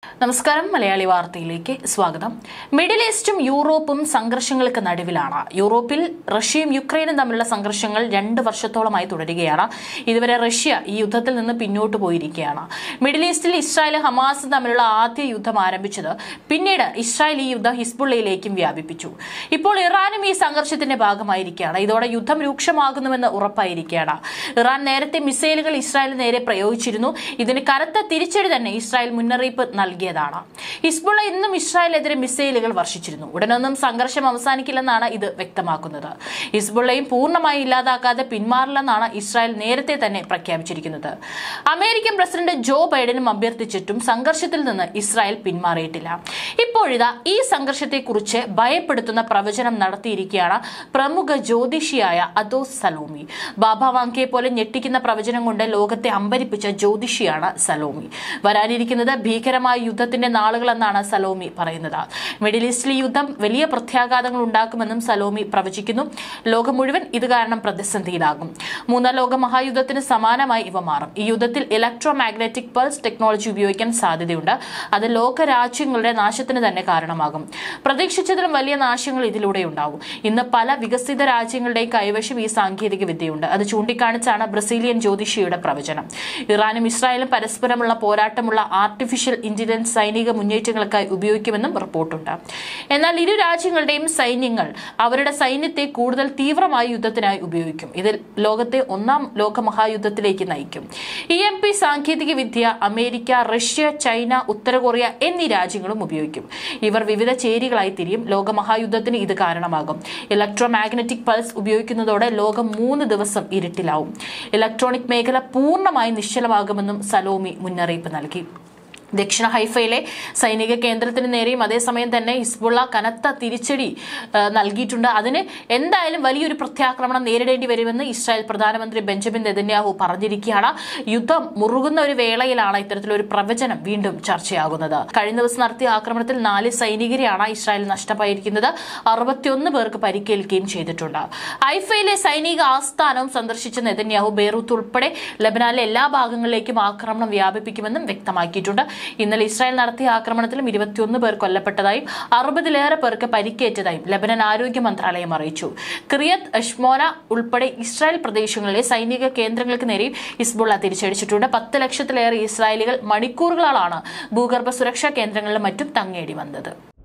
നമസ്കാരം മലയാളി വാർത്തയിലേക്ക് സ്വാഗതം മിഡിൽ ഈസ്റ്റും യൂറോപ്പും സംഘർഷങ്ങൾക്ക് നടുവിലാണ് യൂറോപ്പിൽ റഷ്യയും യുക്രൈനും തമ്മിലുള്ള സംഘർഷങ്ങൾ രണ്ട് വർഷത്തോളമായി തുടരുകയാണ് ഇതുവരെ റഷ്യ ഈ യുദ്ധത്തിൽ നിന്ന് പിന്നോട്ട് പോയിരിക്കുകയാണ് മിഡിൽ ഈസ്റ്റിൽ ഇസ്രായേൽ ഹമാസും തമ്മിലുള്ള ആദ്യ യുദ്ധം ആരംഭിച്ചത് പിന്നീട് ഇസ്രായേൽ ഈ യുദ്ധം ഹിസ്ബുള്ളയിലേക്കും വ്യാപിപ്പിച്ചു ഇപ്പോൾ ഇറാനും ഈ സംഘർഷത്തിന്റെ ഭാഗമായിരിക്കുകയാണ് ഇതോടെ യുദ്ധം രൂക്ഷമാകുന്നുവെന്ന് ഉറപ്പായിരിക്കുകയാണ് ഇറാൻ നേരത്തെ മിസൈലുകൾ ഇസ്രായേലിന് നേരെ പ്രയോഗിച്ചിരുന്നു ഇതിന് കനത്ത തിരിച്ചടി തന്നെ ഇസ്രായേൽ മുന്നറിയിപ്പ് നൽകിയതാണ് ഹിസ്ബുള്ള ഇന്നും ഇസ്രായേലിനെതിരെ മിസൈലുകൾ വർഷിച്ചിരുന്നു ഉടനൊന്നും സംഘർഷം അവസാനിക്കില്ലെന്നാണ് ഇത് വ്യക്തമാക്കുന്നത് ഹിസ്ബുള്ളയും പൂർണ്ണമായി ഇല്ലാതാക്കാതെ പിന്മാറില്ലെന്നാണ് ഇസ്രായേൽ നേരത്തെ തന്നെ പ്രഖ്യാപിച്ചിരിക്കുന്നത് അമേരിക്കൻ പ്രസിഡന്റ് ജോ ബൈഡനും അഭ്യർത്ഥിച്ചിട്ടും സംഘർഷത്തിൽ നിന്ന് ഇസ്രായേൽ പിന്മാറിയിട്ടില്ല ഇപ്പോഴിതാ ഈ സംഘർഷത്തെക്കുറിച്ച് ഭയപ്പെടുത്തുന്ന പ്രവചനം നടത്തിയിരിക്കുകയാണ് പ്രമുഖ ജ്യോതിഷിയായ അദോസ് സലോമി ബാബ വാങ്കയെ പോലെ ഞെട്ടിക്കുന്ന പ്രവചനം കൊണ്ട് ലോകത്തെ അമ്പരിപ്പിച്ച ജ്യോതിഷിയാണ് സലോമി വരാനിരിക്കുന്നത് ഭീകരമായ യുദ്ധത്തിന്റെ നാളുകളെന്നാണ് സലോമി പറയുന്നത് മിഡിൽ ഈസ്റ്റിലെ യുദ്ധം വലിയ പ്രത്യാഘാതങ്ങൾ ഉണ്ടാക്കുമെന്നും സലോമി പ്രവചിക്കുന്നു ലോകം മുഴുവൻ ഇത് കാരണം പ്രതിസന്ധിയിലാകും മൂന്നാം ലോക മഹായുദ്ധത്തിന് സമാനമായി ഇവ മാറും ഈ യുദ്ധത്തിൽ ഇലക്ട്രോ മാഗ്നറ്റിക് പൾസ് ടെക്നോളജി ഉപയോഗിക്കാൻ സാധ്യതയുണ്ട് അത് ലോക രാജ്യങ്ങളുടെ നാശത്തിന് തന്നെ കാരണമാകും പ്രതീക്ഷിച്ചതിലും വലിയ നാശങ്ങൾ ഇതിലൂടെ ഉണ്ടാവും ഇന്ന് പല വികസിത രാജ്യങ്ങളുടെയും കൈവശം ഈ സാങ്കേതിക വിദ്യയുണ്ട് അത് ചൂണ്ടിക്കാണിച്ചാണ് ബ്രസീലിയൻ ജ്യോതിഷിയുടെ പ്രവചനം ഇറാനും ഇസ്രായേലും പരസ്പരമുള്ള പോരാട്ടമുള്ള ആർട്ടിഫിഷ്യൽ ഇന്റലിജൻസ് സൈനിക മുന്നേറ്റങ്ങൾക്കായി ഉപയോഗിക്കുമെന്നും റിപ്പോർട്ടുണ്ട് എന്നാൽ ഇരു രാജ്യങ്ങളുടെയും സൈന്യങ്ങൾ അവരുടെ സൈന്യത്തെ കൂടുതൽ തീവ്രമായ യുദ്ധത്തിനായി ഉപയോഗിക്കും ഇത് ലോകത്തെ ഒന്നാം ലോക മഹായുദ്ധത്തിലേക്ക് നയിക്കും ഇ എം പി സാങ്കേതിക വിദ്യ അമേരിക്ക റഷ്യ ചൈന ഉത്തര കൊറിയ എന്നീ രാജ്യങ്ങളും ഉപയോഗിക്കും ഇവർ വിവിധ ചേരികളായി തിരിയും ലോകമഹായുദ്ധത്തിന് ഇത് കാരണമാകും ഇലക്ട്രോ മാഗ്നറ്റിക് പൾസ് ഉപയോഗിക്കുന്നതോടെ ലോകം മൂന്ന് ദിവസം ഇരുട്ടിലാവും ഇലക്ട്രോണിക് മേഖല പൂർണ്ണമായി നിശ്ചലമാകുമെന്നും സലോമി മുന്നറിയിപ്പ് നൽകി ദക്ഷിണ ഹൈഫയിലെ സൈനിക കേന്ദ്രത്തിന് നേരെയും അതേസമയം തന്നെ ഹിസ്ബുള്ള കനത്ത തിരിച്ചടി ആ, നൽകിയിട്ടുണ്ട് അതിന് എന്തായാലും വലിയൊരു പ്രത്യാക്രമണം നേരിടേണ്ടി വരുമെന്ന് ഇസ്രായേൽ പ്രധാനമന്ത്രി ബെഞ്ചമിൻ നെതന്യാഹു പറഞ്ഞിരിക്കുകയാണ് യുദ്ധം മുറുകുന്ന ഒരു വേളയിലാണ് ഇത്തരത്തിലൊരു പ്രവചനം വീണ്ടും ചർച്ചയാകുന്നത് കഴിഞ്ഞ ദിവസം നടത്തിയ ആക്രമണത്തിൽ നാല് സൈനികരെയാണ് ഇസ്രായേൽ നഷ്ടമായിരിക്കുന്നത് അറുപത്തിയൊന്ന് പേർക്ക് പരിക്കേൽക്കുകയും ചെയ്തിട്ടുണ്ട് ഹൈഫയിലെ സൈനിക ആസ്ഥാനവും സന്ദർശിച്ച നെതന്യാഹു ബെയ്റൂത്ത് ഉൾപ്പെടെ ലബനാനിലെ എല്ലാ ഭാഗങ്ങളിലേക്കും ആക്രമണം വ്യാപിപ്പിക്കുമെന്നും വ്യക്തമാക്കിയിട്ടുണ്ട് ഇന്നലെ ഇസ്രായേൽ നടത്തിയ ആക്രമണത്തിലും ഇരുപത്തിയൊന്ന് പേർ കൊല്ലപ്പെട്ടതായും അറുപതിലേറെ പേർക്ക് പരിക്കേറ്റതായും ലബനൻ ആരോഗ്യ മന്ത്രാലയം അറിയിച്ചു ക്രിയത്ത് അഷ്മോന ഉൾപ്പെടെ ഇസ്രായേൽ പ്രദേശങ്ങളിലെ സൈനിക കേന്ദ്രങ്ങൾക്ക് നേരെയും ഹിസ്ബുള്ള തിരിച്ചടിച്ചിട്ടുണ്ട് പത്ത് ലക്ഷത്തിലേറെ ഇസ്രായേലികൾ മണിക്കൂറുകളാണ് ഭൂഗർഭ സുരക്ഷാ കേന്ദ്രങ്ങളിലും മറ്റും തങ്ങേടി വന്നത്